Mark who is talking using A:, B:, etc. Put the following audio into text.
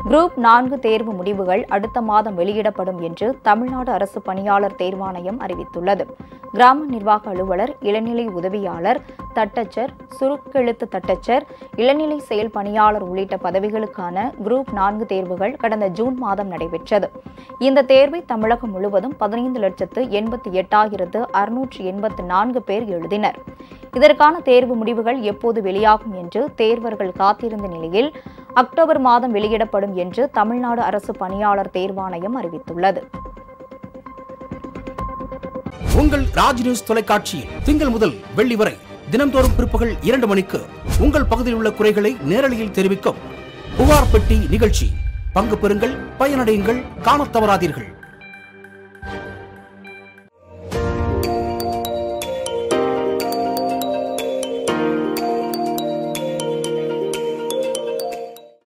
A: group நான்கு தேர்வு முடிவுகள் அடுத்த மாதம் வெளியிடப்படும் என்று தமிழ்நாடு அரசு பணியாளர் தேர்வாணையம் அறிவித்துள்ளது கிராம நிர்வாக அலுவலர் இளநிலை உதவியாளர் தட்டச்சர் சுருக்கெழுத்து தட்டச்சர் இளநிலை செயல் பணியாளர் உள்ளிட்ட பதவிகளுக்கான குரூப் நான்கு தேர்வுகள் கடந்த ஜூன் மாதம் நடைபெற்றது இந்த தேர்வை தமிழகம் முழுவதும் பதினைந்து லட்சத்து எண்பத்தி எட்டாயிரத்து அறுநூற்று எண்பத்து நான்கு பேர் எழுதினர் இதற்கான தேர்வு முடிவுகள் எப்போது வெளியாகும் என்று தேர்வர்கள் காத்திருந்த நிலையில் அக்டோபர் மாதம் வெளியிடப்படும் என்று தமிழ்நாடு அரசு பணியாளர் தேர்வாணையம் அறிவித்துள்ளது
B: உங்கள் ராஜ் நியூஸ் தொலைக்காட்சியில் திங்கள் முதல் வெள்ளி வரை தினம்தோறும் பிற்பகல் இரண்டு மணிக்கு உங்கள் பகுதியில் உள்ள குறைகளை நேரலையில் தெரிவிக்கும் புகார் பெட்டி நிகழ்ச்சி பங்கு பெறுங்கள் பயனடையுங்கள் காணத் தவறாதீர்கள்